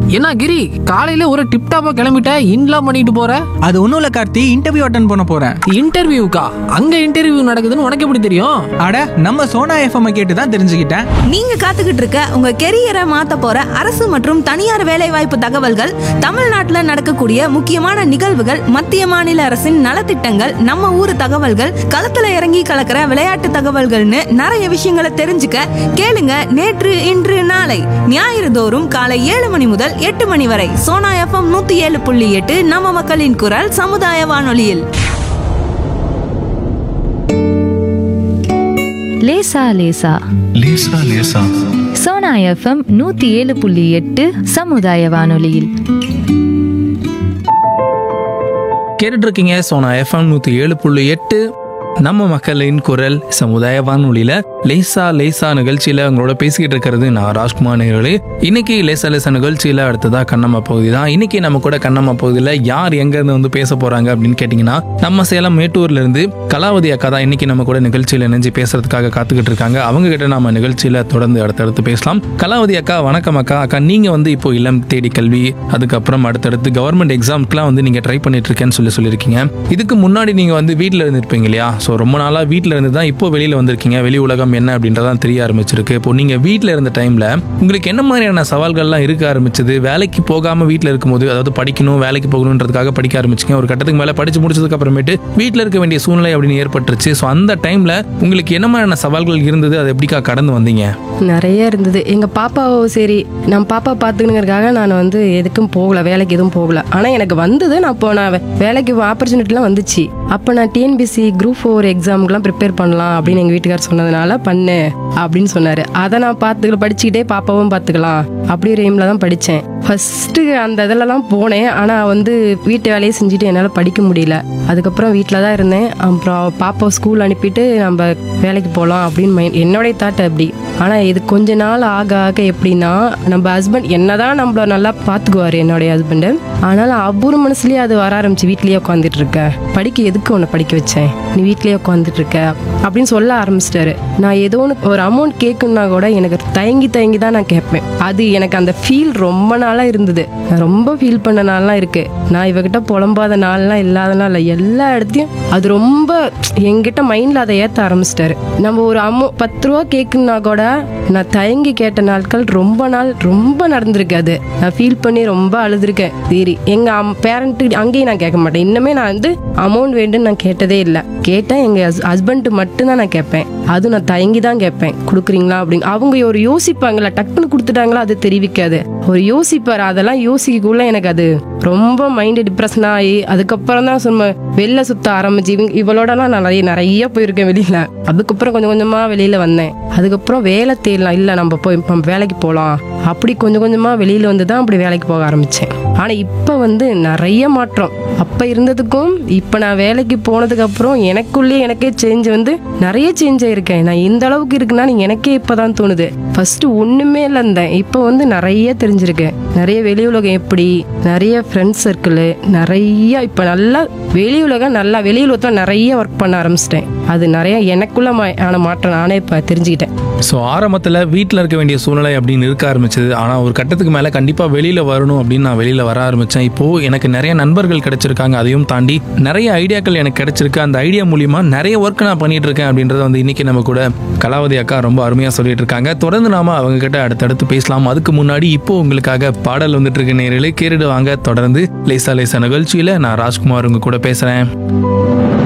என்ன கிரி காலையில ஒரு டிப் டாப்பா கிளம்பிட்ட இன்லாம் பண்ணிட்டு போற அது ஒன்றும் இல்லை கார்த்தி இன்டர்வியூ அட்டன் பண்ண போகிறேன் இன்டர்வியூக்கா அங்க இன்டர்வியூ நடக்குதுன்னு உனக்கு எப்படி தெரியும் அட நம்ம சோனா எஃப்எம் கேட்டு தான் தெரிஞ்சுக்கிட்டேன் நீங்க காத்துக்கிட்டு இருக்க உங்க கெரியரை மாத்த போற அரசு மற்றும் தனியார் வேலைவாய்ப்பு தகவல்கள் தமிழ்நாட்டுல நடக்கக்கூடிய முக்கியமான நிகழ்வுகள் மத்திய மாநில அரசின் நலத்திட்டங்கள் நம்ம ஊர் தகவல்கள் களத்துல இறங்கி கலக்கிற விளையாட்டு தகவல்கள்னு நிறைய விஷயங்களை தெரிஞ்சுக்க கேளுங்க நேற்று இன்று நாளை ஞாயிறு தோறும் காலை ஏழு மணி முதல் எட்டு மணி வரை சோனா எஃப்எம் நூத்தி ஏழு புள்ளி எட்டு நம்ம மக்களின் குரல் சமுதாய வானொலியில் லேசா லேசா லேசா லேசா சோனா எஃப்எம் நூத்தி ஏழு புள்ளி எட்டு சமுதாய வானொலியில் கேட்டுட்டு இருக்கீங்க சோனா எஃப்எம் நூத்தி ஏழு புள்ளி எட்டு நம்ம மக்களின் குரல் சமுதாய வானொலியில லேசா லேசா நிகழ்ச்சியில உங்களோட பேசிக்கிட்டு இருக்கிறது நான் ராஜ்குமார் நேர்களே இன்னைக்கு லேசா லேசா நிகழ்ச்சியில அடுத்ததா கண்ணம்மா பகுதி தான் இன்னைக்கு நம்ம கூட கண்ணம்மா பகுதியில யார் எங்க இருந்து வந்து பேச போறாங்க அப்படின்னு கேட்டீங்கன்னா நம்ம சேலம் மேட்டூர்ல இருந்து கலாவதி அக்கா தான் இன்னைக்கு நம்ம கூட நிகழ்ச்சியில இணைஞ்சு பேசுறதுக்காக காத்துக்கிட்டு இருக்காங்க அவங்க கிட்ட நம்ம நிகழ்ச்சியில தொடர்ந்து அடுத்தடுத்து பேசலாம் கலாவதி அக்கா வணக்கம் அக்கா அக்கா நீங்க வந்து இப்போ இளம் தேடி கல்வி அதுக்கப்புறம் அடுத்தடுத்து கவர்மெண்ட் எக்ஸாம்க்குலாம் வந்து நீங்க ட்ரை பண்ணிட்டு இருக்கேன்னு சொல்லி சொல்லியிருக்கீங்க இதுக்கு முன்னாடி நீங்க வந்து வீட்டில் இருந்திருப்பீங்க இல்லையா ஸோ ரொம்ப நாளா வீட்டில் இருந்து தான் இப்போ வெளியில வந்திருக்கீங்க வெளி உலகம் என்ன அப்படின்றதான் தெரிய ஆரம்பிச்சிருக்கு இப்போ நீங்க வீட்டில் இருந்த டைம்ல உங்களுக்கு என்ன மாதிரியான சவால்கள்லாம் இருக்க ஆரம்பிச்சது வேலைக்கு போகாம வீட்டில் இருக்கும்போது அதாவது படிக்கணும் வேலைக்கு போகணுன்றதுக்காக படிக்க ஆரம்பிச்சிங்க ஒரு கட்டத்துக்கு மேல படிச்சு முடிச்சதுக்கு அப்புறமேட்டு வீட்டில் இருக்க வேண்டிய சூழ்நிலை அப்படின்னு ஏற்பட்டுருச்சு ஸோ அந்த டைம்ல உங்களுக்கு என்ன மாதிரியான சவால்கள் இருந்தது அதை எப்படிக்கா கடந்து வந்தீங்க நிறைய இருந்தது எங்கள் பாப்பாவோ சரி நான் பாப்பா பார்த்துக்கணுங்கிறதுக்காக நான் வந்து எதுக்கும் போகல வேலைக்கு எதுவும் போகல ஆனால் எனக்கு வந்தது நான் இப்போ நான் வே- வேலைக்கு ஆப்பர்ச்சுனிட்டிலாம் வந்துச்சு அப்போ நான் டிஎன்பிசி குரூப் ஃபோர் எக்ஸாமுக்குலாம் ப்ரிப்பேர் பண்ணலாம் அப்படின்னு எங்கள் வீட்டுக்கார் சொன்னதுனால பண்ணு அப்படின்னு சொன்னார் அதை நான் பார்த்துக்கல படிச்சுக்கிட்டே பாப்பாவும் பார்த்துக்கலாம் அப்படி ஒரு எய்மில் தான் படித்தேன் ஃபஸ்ட்டு அந்த இதிலலாம் போனேன் ஆனால் வந்து வீட்டு வேலையை செஞ்சுட்டு என்னால் படிக்க முடியல அதுக்கப்புறம் வீட்டில் தான் இருந்தேன் அப்புறம் பாப்பாவை ஸ்கூல் அனுப்பிட்டு நம்ம வேலைக்கு போகலாம் அப்படின்னு மைண்ட் என்னுடைய தாட் அப்படி ஆனால் இது கொஞ்ச நாள் ஆக ஆக எப்படின்னா நம்ம ஹஸ்பண்ட் என்னதான் நம்மள நல்லா பார்த்துக்குவார் என்னுடைய ஹஸ்பண்டு ஆனாலும் அவர் மனசுலயே அது வர ஆரம்பிச்சு வீட்லயே உட்காந்துட்டு இருக்க படிக்க எதுக்கு உன்னை படிக்க வச்சேன் நீ வீட்லயே உட்காந்துட்டு இருக்க அப்படின்னு சொல்ல ஆரம்பிச்சிட்டாரு நான் ஏதோ ஒன்று ஒரு அமௌண்ட் கேட்கணும்னா கூட எனக்கு தயங்கி தயங்கி தான் நான் கேட்பேன் அது எனக்கு அந்த ஃபீல் ரொம்ப நாளாக இருந்தது நான் ரொம்ப ஃபீல் பண்ண நாள்லாம் இருக்கு நான் இவகிட்ட புலம்பாத நாள்லாம் இல்லாத நாள் இல்லை. எல்லா இடத்தையும் அது ரொம்ப என்கிட்ட மைண்டில் அதை ஏற்ற ஆரம்பிச்சிட்டாரு நம்ம ஒரு அமௌ பத்து ரூபா கேட்கணும்னா கூட நான் தயங்கி கேட்ட நாட்கள் ரொம்ப நாள் ரொம்ப நடந்திருக்கு அது நான் ஃபீல் பண்ணி ரொம்ப அழுதுருக்கேன் சரி எங்கள் பேரண்ட்டு அங்கேயும் நான் கேட்க மாட்டேன் இன்னுமே நான் வந்து அமௌண்ட் வேண்டும்னு நான் கேட்டதே இல்லை கேட்டேன் எங்கள் ஹஸ்பண்ட்டு மட்டும்தான் நான் கேட்பேன் அதுவும் நான் தயங்கி தான் கேட்பேன் கொடுக்குறீங்களா அப்படின்னு அவங்க ஒரு யோசிப்பாங்களா டக்குன்னு கொடுத்துட்டாங்களா அது தெரிவிக்காது ஒரு யோசிப்பார் அதெல்லாம் யோசிக்கக்குள்ள எனக்கு அது ரொம்ப மைண்டு டிப்ரெஷன் ஆகி அதுக்கப்புறம் தான் சும்மா வெளில சுத்த ஆரம்பிச்சு இவங்க இவளோடலாம் நான் நிறைய நிறைய போயிருக்கேன் வெளியில அதுக்கப்புறம் கொஞ்சம் கொஞ்சமா வெளியில வந்தேன் அதுக்கப்புறம் வேலை தேடலாம் இல்லை நம்ம போய் இப்போ வேலைக்கு போகலாம் அப்படி கொஞ்சம் கொஞ்சமா வெளியில வந்து தான் அப்படி வேலைக்கு போக ஆரம்பிச்சேன் ஆனா இப்போ வந்து நிறைய மாற்றம் அப்ப இருந்ததுக்கும் இப்போ நான் வேலைக்கு போனதுக்கு அப்புறம் எனக்குள்ளே எனக்கே சேஞ்ச் வந்து நிறைய சேஞ்ச் ஆயிருக்கேன் நான் இந்த அளவுக்கு இருக்குன்னா எனக்கே இப்பதான் தோணுது ஃபர்ஸ்ட் ஒண்ணுமே இல்லை இருந்தேன் இப்போ வந்து நிறைய தெரிஞ்சிருக்கேன் நிறைய வெளி உலகம் எப்படி நிறைய ஃப்ரெண்ட்ஸ் சர்க்கிள் நிறைய இப்போ நல்லா வெளி உலகம் நல்லா வெளி உலகத்துல நிறைய ஒர்க் பண்ண ஆரம்பிச்சிட்டேன் அது நிறைய எனக்குள்ள மா- ஆன மாற்றம் நானே இப்போ தெரிஞ்சுக்கிட்டேன் ஸோ ஆரம்பத்தில் வீட்டில் இருக்க வேண்டிய சூழ்நிலை அப்படின்னு இருக்க ஆரம்பிச்சது ஆனால் ஒரு கட்டத்துக்கு மேலே கண்டிப்பாக வெளியில் வரணும் அப்படின்னு நான் வெளியில் வர ஆரம்பித்தேன் இப்போது எனக்கு நிறைய நண்பர்கள் கிடைச்சிருக்காங்க அதையும் தாண்டி நிறைய ஐடியாக்கள் எனக்கு கிடைச்சிருக்கு அந்த ஐடியா மூலிமா நிறைய ஒர்க் நான் பண்ணிட்டு இருக்கேன் அப்படின்றத வந்து இன்னைக்கு நம்ம கூட கலாவதி அக்கா ரொம்ப அருமையாக சொல்லிட்டு இருக்காங்க தொடர்ந்து நாம அவங்க கிட்ட அடுத்தடுத்து பேசலாம் அதுக்கு முன்னாடி இப்போ உங்களுக்காக பாடல் வந்துட்டு இருக்க நேரிலே கேட்டுடுவாங்க தொடர்ந்து லேசா லேசா நிகழ்ச்சியில் நான் ராஜ்குமார் உங்க கூட பேசுகிறேன்